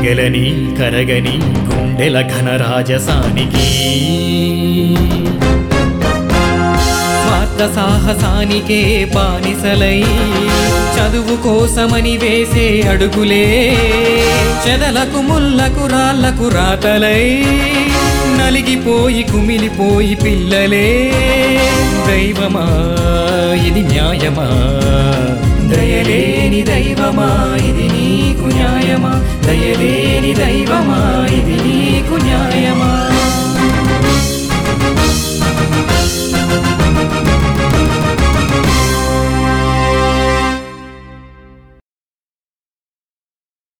రగలని కరగని గుండెల ఘన రాజసానికి స్వార్థ సాహసానికే బానిసలై చదువు కోసమని వేసే అడుగులే చెదలకు ముళ్ళకు రాళ్లకు రాతలై నలిగిపోయి కుమిలిపోయి పిల్లలే దైవమా ఇది న్యాయమా దయలేని దైవమా ఇది నీకు న్యాయమా దయలేని దైవమా ఇది నీ